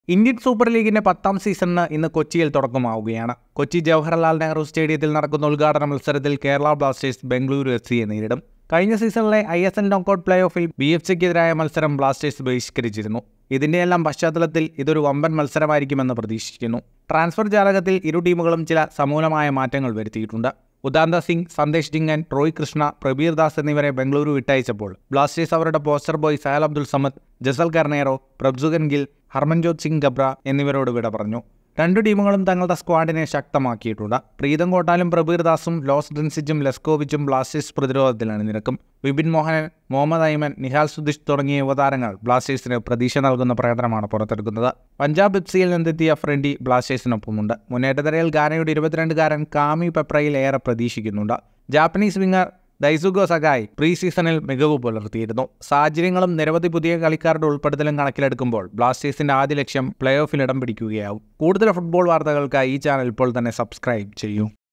Indian super ലീഗിന്റെ പത്താം സീസണിന് ഇന്ന് കൊച്ചിയിൽ തുടക്കമാവുകയാണ് കൊച്ചി ജവഹർലാൽ നെഹ്റു സ്റ്റേഡിയത്തിൽ നടക്കുന്ന ഉദ്ഘാടന മത്സരത്തിൽ കേരള ബ്ലാസ്റ്റേഴ്സ് ബംഗളൂരു എഫ് സിയെ നേരിടും കഴിഞ്ഞ സീസണിലെ ഐ എസ് എൽ നോക്കൌട്ട് പ്ലേ ഓഫിൽ ബി എഫ് സിക്കെതിരായ മത്സരം ബ്ലാസ്റ്റേഴ്സ് ബഹിഷ്കരിച്ചിരുന്നു ഇതിന്റെയെല്ലാം പശ്ചാത്തലത്തിൽ ഇതൊരു വമ്പൻ മത്സരമായിരിക്കുമെന്ന് പ്രതീക്ഷിക്കുന്നു ട്രാൻസ്ഫർ ജാലകത്തിൽ ഇരു ടീമുകളും ചില സമൂലമായ മാറ്റങ്ങൾ വരുത്തിയിട്ടുണ്ട് ഉദാന്ത സിംഗ് സന്ദേശ് ഡിങ്ങൻ റോയ് കൃഷ്ണ പ്രബീർ ദാസ് എന്നിവരെ ബംഗളൂരു വിട്ടയച്ചപ്പോൾ ബ്ലാസ്റ്റേഴ്സ് അവരുടെ പോസ്റ്റർ ബോയ് സഹൽ അബ്ദുൾ സമദ് ജസൽ കർണേറോ പ്രഭ്സുഗൻ ഗിൽ ഹർമൻജോത് സിംഗ് ഗബ്ര എന്നിവരോട് വിട പറഞ്ഞു രണ്ടു ടീമുകളും തങ്ങളുടെ സ്ക്വാഡിനെ ശക്തമാക്കിയിട്ടുണ്ട് പ്രീതം കോട്ടാലും പ്രബീർ ദാസും ലോസ് ഡ്രിൻസിച്ചും ലെസ്കോവിച്ചും ബ്ലാസ്റ്റേഴ്സ് പ്രതിരോധത്തിലാണ് നിരക്കും വിപിൻ മോഹനൻ മുഹമ്മദ് ഐമൻ നിഹാൽ സുദിഷ് തുടങ്ങിയ യുവതാരങ്ങൾ ബ്ലാസ്റ്റേഴ്സിന് പ്രതീക്ഷ നൽകുന്ന പ്രകടനമാണ് പുറത്തെടുക്കുന്നത് പഞ്ചാബ് എഫ് സിയിൽ നിന്നെത്തിയ ഫ്രണ്ടി ബ്ലാസ്റ്റേഴ്സിനൊപ്പമുണ്ട് മുന്നേറ്റതരയിൽ ഗാനയുടെ ഇരുപത്തിരണ്ടുകാരൻ കാമി പെപ്രയിൽ ഏറെ പ്രതീക്ഷിക്കുന്നുണ്ട് ജാപ്പനീസ് വിങ്ങർ ഡൈസുഗോ സഗായ് പ്രീ സീസണിൽ മികവ് പുലർത്തിയിരുന്നു സാഹചര്യങ്ങളും നിരവധി പുതിയ കളിക്കാരുടെ ഉൾപ്പെടുത്തലും കണക്കിലെടുക്കുമ്പോൾ ബ്ലാസ്റ്റേഴ്സിന്റെ ആദ്യ ലക്ഷ്യം പ്ലേ ഓഫിൽ ഇടം പിടിക്കുകയാവും കൂടുതൽ ഫുട്ബോൾ വാർത്തകൾക്കായി ഈ ചാനൽ ഇപ്പോൾ തന്നെ സബ്സ്ക്രൈബ് ചെയ്യൂ